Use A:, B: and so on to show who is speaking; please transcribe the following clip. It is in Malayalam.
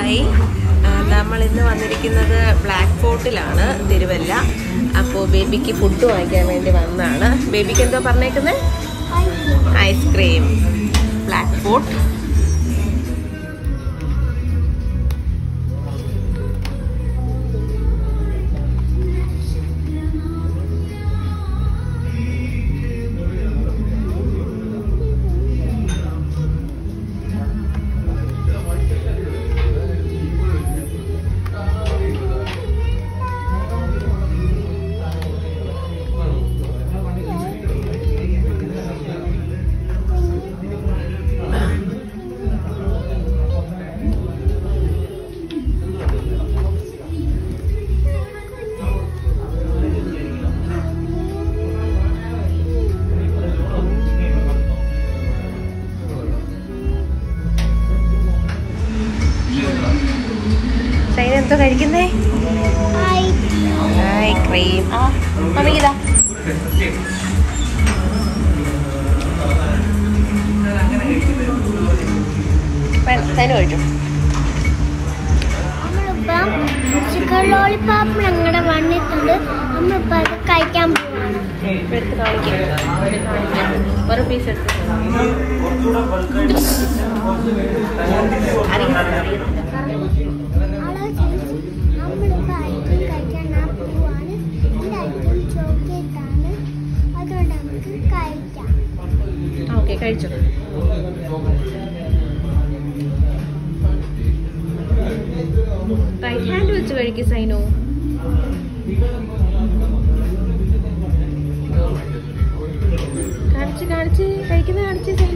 A: ഹായ് ആ, നമ്മൾ ഇന്ന് വന്നിരിക്കുന്നത് ബ്ലാക്ക് ഫോർട്ടിലാണ് തിരുവല്ല അപ്പോൾ ബേബിക്ക് ഫുഡ് വാങ്ങിക്കാൻ വേണ്ടി വന്നതാണ് ബേബിക്ക് എന്തോ പറഞ്ഞേക്കുന്നത് ഐസ്ക്രീം ബ്ലാക്ക് ഫോർട്ട് ഷൈന എന്തോ കഴിക്കുന്നേ ഹായ് ക്രീം ആ മമ്മിക്കിതാ സൈന കഴിച്ചു
B: നമ്മളിപ്പം ചിക്കൻ ലോളിപ്പോപ്പ് ഞങ്ങളുടെ വന്നിട്ടുണ്ട് നമ്മളിപ്പോൾ അത് കഴിക്കാൻ പോവാണ്
A: എടുത്ത് കാണിക്കാം ഒരു പീസ് എടുത്ത്
B: ഹലോ ചേച്ചി നമ്മളിപ്പോൾ ഐസ്ക്രീം കഴിക്കാൻ ആ പോവാണ് ഇത് ഐസ്ക്രീം ചോക്ലേറ്റ് ആണ് അതുകൊണ്ട് നമുക്ക് കഴിക്കാം
A: ഓക്കെ കഴിച്ചു റൈറ്റ് ഹാൻഡ് വെച്ച് കഴിക്കും സൈനു കാണിച്ച് കാണിച്ച് കഴിക്കുന്ന കാണിച്ച് സൈനു